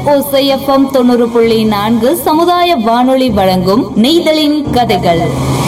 ஓசைஎஃப்எம் தொண்ணூறு புள்ளி நான்கு சமுதாய வானொலி வழங்கும் நெய்தலின் கதைகள்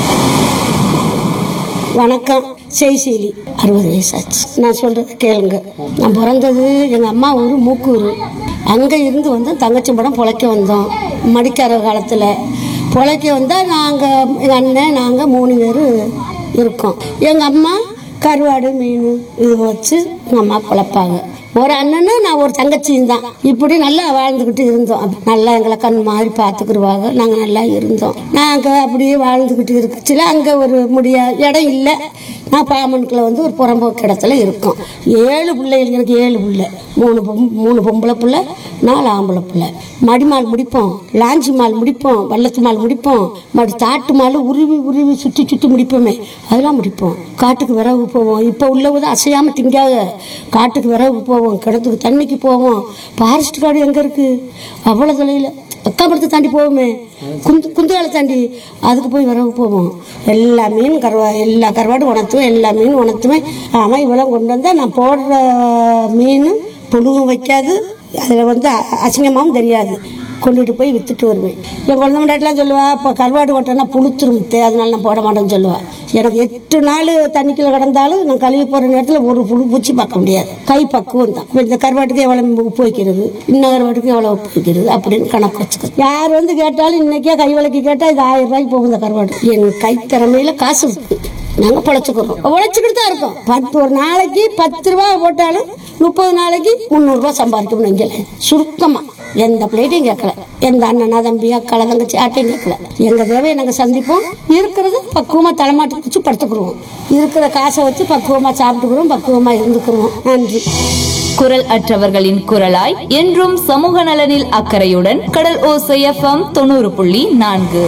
வணக்கம் செய்சீலி அறுபது வயசாச்சு நான் சொல்றது கேளுங்க நான் பிறந்தது எங்கள் அம்மா ஊர் மூக்கூர் அங்கே இருந்து வந்து தங்கச்சி படம் பொழைக்க வந்தோம் மடிக்கார காலத்தில் பொழைக்க வந்தால் நாங்கள் எங்கள் அண்ணன் நாங்கள் மூணு பேர் இருக்கோம் எங்கள் அம்மா கருவாடு மீன் இது வச்சு எங்கள் அம்மா பொழைப்பாங்க ஒரு அண்ணனு நான் ஒரு தங்கச்சியும் தான் இப்படி நல்லா வாழ்ந்துக்கிட்டு இருந்தோம் நல்லா எங்களை கண் மாதிரி பார்த்துக்கிடுவாங்க நாங்கள் நல்லா இருந்தோம் நாங்கள் அப்படியே வாழ்ந்துக்கிட்டு இருக்குச்சுல அங்கே ஒரு முடியா இடம் இல்லை நான் பாமனுக்குள்ள வந்து ஒரு புறம்போக்கு இடத்துல இருக்கோம் ஏழு பிள்ளைகள் எனக்கு ஏழு பிள்ளை மூணு பொம் மூணு பொம்பளை பிள்ளை நாலு ஆம்பளை பிள்ளை மடிமால் முடிப்போம் லாஞ்சி மால் முடிப்போம் வள்ளத்து மால் முடிப்போம் மடி தாட்டு மால் உருவி உருவி சுற்றி சுற்றி முடிப்போமே அதெல்லாம் முடிப்போம் காட்டுக்கு விறகு போவோம் இப்போ உள்ளவது அசையாமல் திங்காத காட்டுக்கு விறகு போவோம் கிணத்துக்கு தண்ணிக்கு போவோம் ஃபாரஸ்ட் காடு எங்கே இருக்குது அவ்வளோ தொலைவில் அக்காமரத்தை தாண்டி போவோமே குந்து குந்துகாலை தாண்டி அதுக்கு போய் விறகு போவோம் எல்லா மீன் கருவா எல்லா கருவாடும் உணர்த்துவேன் எல்லா மீன் உணர்த்துவேன் ஆமாம் இவ்வளோ கொண்டு வந்தால் நான் போடுற மீன் புழுவும் வைக்காது அதில் வந்து அ- அசிங்கமாவும் தெரியாது கொண்டுட்டு போய் வித்துட்டு வருவேன் என் குழந்தை முன்னாடிலாம் சொல்லுவா இப்போ கருவாடு ஓட்டனா புளுத்துரும் முத்து அதனால நான் போட மாட்டேன்னு சொல்லுவா எனக்கு எட்டு நாள் தண்ணிக்குள்ள கிடந்தாலும் நான் கழுவி போகிற நேரத்தில் ஒரு புழு பூச்சி பார்க்க முடியாது கை பக்குவம் தான் இப்ப இந்த கருவாட்டுக்கு எவ்வளோ உப்பு வைக்கிறது இன்னும் கருவாட்டுக்கு எவ்வளோ உப்பு வைக்கிறது அப்படின்னு கணக்கு வச்சுக்க யார் வந்து கேட்டாலும் இன்னைக்கே கை விளக்கி கேட்டால் இது ஆயிரம் ரூபாய்க்கு போகும் இந்த கருவாடு என் கை திறமையில காசு இருக்கு நாங்கள் பொழைச்சிக்கிறோம் உழைச்சிக்கிட்டு தான் இருக்கோம் பத்து ஒரு நாளைக்கு பத்து ரூபா போட்டாலும் முப்பது நாளைக்கு முந்நூறுரூவா சம்பாதிக்கணும் இங்கே சுருக்கமாக எந்த பிளேட்டையும் கேட்கல எந்த அண்ணனா தம்பி அக்கால தங்கச்சி ஆட்டையும் கேட்கல எங்கள் தேவையை நாங்கள் சந்திப்போம் இருக்கிறது பக்குவமாக தலைமாட்டு வச்சு படுத்துக்குருவோம் இருக்கிற காசை வச்சு பக்குவமாக சாப்பிட்டுக்கிறோம் பக்குவமாக இருந்துக்கிறோம் நன்றி குரல் அற்றவர்களின் குரலாய் என்றும் சமூக நலனில் அக்கறையுடன் கடல் ஓசைஎஃப்எம் தொண்ணூறு புள்ளி நான்கு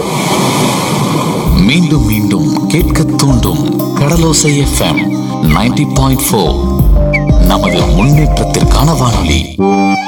மீண்டும் மீண்டும் கேட்க தூண்டும் Kadalosai FM ninety point four நமது முன்னேற்றத்திற்கான வானொலி